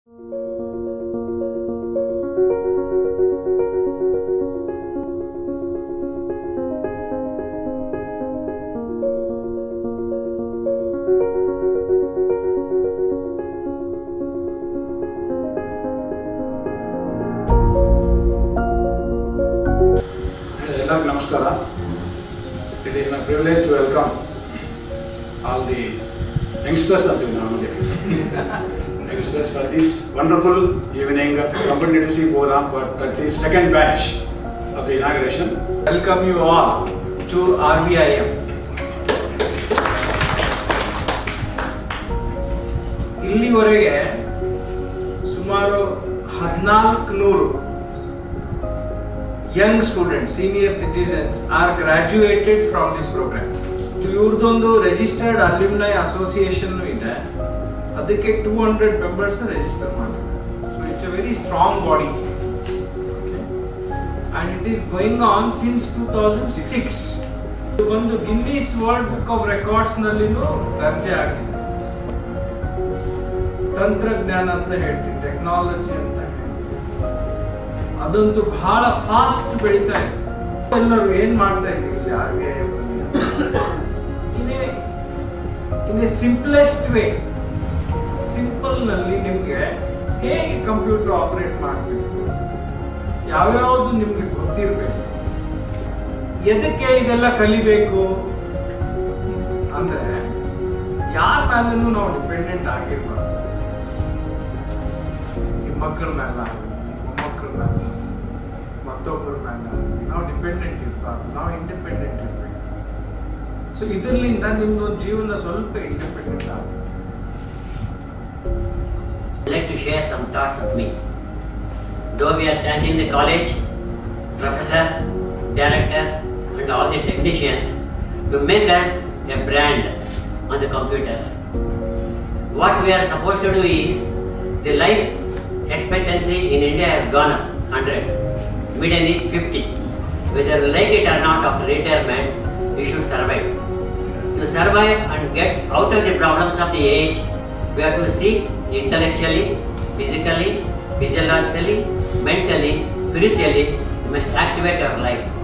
ಎಲ್ಲರಿಗೂ ನಮಸ್ಕಾರ it is my privilege to welcome all the youngsters ಅಂತೀವಿ normally youngsters for this wonderful evening company C program but that is second batch of the inauguration Welcome you all to RBIM. ಇಲ್ಲಿವರೆಗೆ ಸುಮಾರು ಹದಿನಾಲ್ಕು ನೂರು young students senior citizens are graduated from this program ಇವ್ರದ್ದೊಂದು registered alumni association ಇದೆ ಅದಕ್ಕೆ two hundred members register ಮಾಡಿದ್ದಾರೆ so it's a very strong body and it is going on since 2006. ಇದು ಒಂದು Guinness world book of records ನಲ್ಲಿನೂ ದರ್ಜೆ ಆಗಿದೆ ತಂತ್ರಜ್ಞಾನ ಅಂತ ಹೇಳ್ತೀವಿ ಟೆಕ್ನಾಲಜಿ ಅಂತ ಹೇಳ್ತೀವಿ ಅದಂತೂ ಬಹಳ ಫಾಸ್ಟ್ ಬೆಳೀತಾ ಇದೆ ಎಲ್ಲರೂ ಏನ್ ಮಾಡ್ತಾ ಇದ್ದೀವಿ ಇಲ್ಲಿ R B I in a simplest way simple ನಲ್ಲಿ ನಿಮ್ಗೆ ಹೇಗೆ ಕಂಪ್ಯೂಟರ್ ಆಪರೇಟ್ ಮಾಡಬೇಕು ಯಾವ್ಯಾವುದು ನಿಮ್ಗೆ ಗೊತ್ತಿರ್ಬೇಕು ಎದಕ್ಕೆ ಇದೆಲ್ಲ ಕಲಿಬೇಕು ಅಂದ್ರೆ ಯಾರ ಮೇಲೂ ನಾವು ಡಿಪೆಂಡೆಂಟ್ ಆಗಿರ್ಬಾರ್ದು ನಿಮ್ಮ ಮಕ್ಕಳ ಮೇಲೆ ಮೊಮ್ಮಕ್ಕಳ ಮೇಲೆ ಮತ್ತೊಬ್ಬರ ಮೇಲೆ ನಾವು ಡಿಪೆಂಡೆಂಟ್ ಇರ್ಬಾರ್ದು ನಾವು ಇಂಡಿಪೆಂಡೆಂಟ್ ಇರ್ಬೇಕು ಸೊ ಇದರಿಂದ ನಿಮ್ದು ಜೀವನ ಸ್ವಲ್ಪ ಇಂಡಿಪೆಂಡೆಂಟ್ ಆಗುತ್ತೆ I'd like to share some thoughts with me. Though we are thanking the college, professor, directors, and all the technicians to make us a brand on the computers. What we are supposed to do is the life expectancy in India has gone up 100. Median is 50. Whether you like it or not after retirement, you should survive. To survive and get out of the problems of the age, we have to see intellectually, physically, physiologically, mentally, spiritually, we must activate our life.